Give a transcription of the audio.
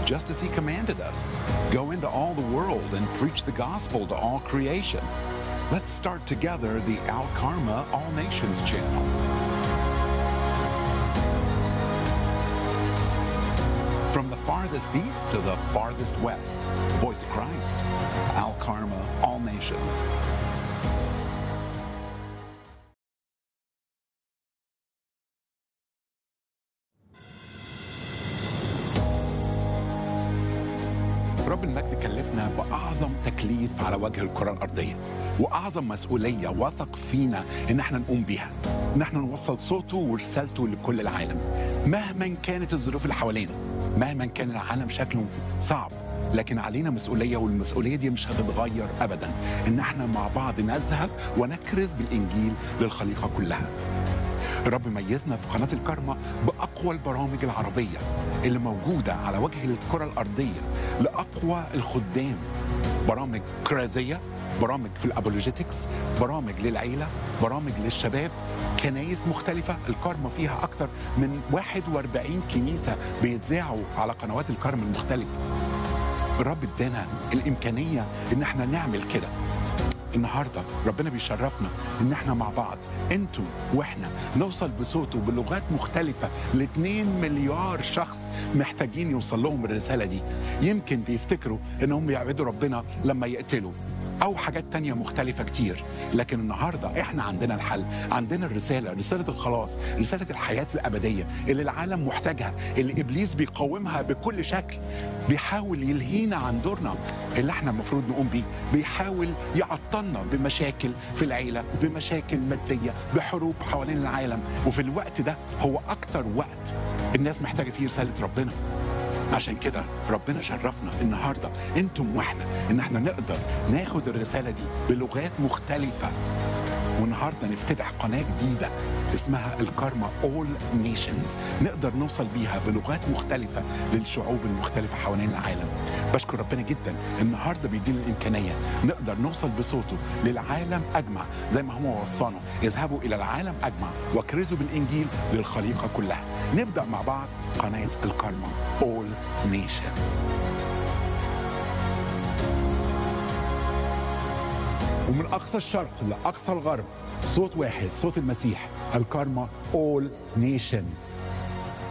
just as He commanded us. Go into all the world and preach the gospel to all creation. Let's start together the Al Karma All Nations channel. From the farthest east to the farthest west, Voice of Christ, Al Karma All Nations. رب المجد كلفنا بأعظم تكليف على وجه الكرة الأرضية وأعظم مسؤولية وثق فينا إن احنا نقوم بيها إن احنا نوصل صوته ورسالته لكل العالم مهما كانت الظروف اللي حوالينا مهما كان العالم شكله صعب لكن علينا مسؤولية والمسؤولية دي مش هتتغير أبدا إن احنا مع بعض نذهب ونكرز بالإنجيل للخليقة كلها الرب ميزنا في قناة الكرمة بأقوى البرامج العربية اللي موجودة على وجه الكرة الأرضية لأقوى الخدام برامج كرازية برامج في الابولوجيتكس برامج للعيلة برامج للشباب كنايس مختلفة الكرمة فيها أكتر من 41 كنيسة بيتذاعوا على قنوات الكرم المختلفة الرب ادانا الإمكانية إن احنا نعمل كده النهارده ربنا بيشرفنا ان احنا مع بعض انتوا واحنا نوصل بصوته بلغات مختلفه ل 2 مليار شخص محتاجين يوصل لهم الرساله دي يمكن بيفتكروا انهم يعبدوا ربنا لما يقتلوا او حاجات تانية مختلفة كتير لكن النهاردة احنا عندنا الحل عندنا الرسالة رسالة الخلاص رسالة الحياة الأبدية اللي العالم محتاجها اللي إبليس بيقاومها بكل شكل بيحاول يلهينا عن دورنا اللي احنا المفروض نقوم بيه بيحاول يعطلنا بمشاكل في العيلة بمشاكل مادية بحروب حوالين العالم وفي الوقت ده هو أكتر وقت الناس محتاجة فيه رسالة ربنا عشان كده ربنا شرفنا النهارده انتم واحنا ان احنا نقدر ناخد الرساله دي بلغات مختلفه والنهارده نفتتح قناه جديده اسمها الكارما اول نيشنز نقدر نوصل بيها بلغات مختلفه للشعوب المختلفه حوالين العالم بشكر ربنا جدا النهارده بيدينا الامكانيه نقدر نوصل بصوته للعالم اجمع زي ما هو وصانا يذهبوا الى العالم اجمع واكرزوا بالانجيل للخليقه كلها نبدا مع بعض قناه الكارما اول نيشنز ومن اقصى الشرق لاقصى الغرب صوت واحد صوت المسيح الكارما اول نيشنز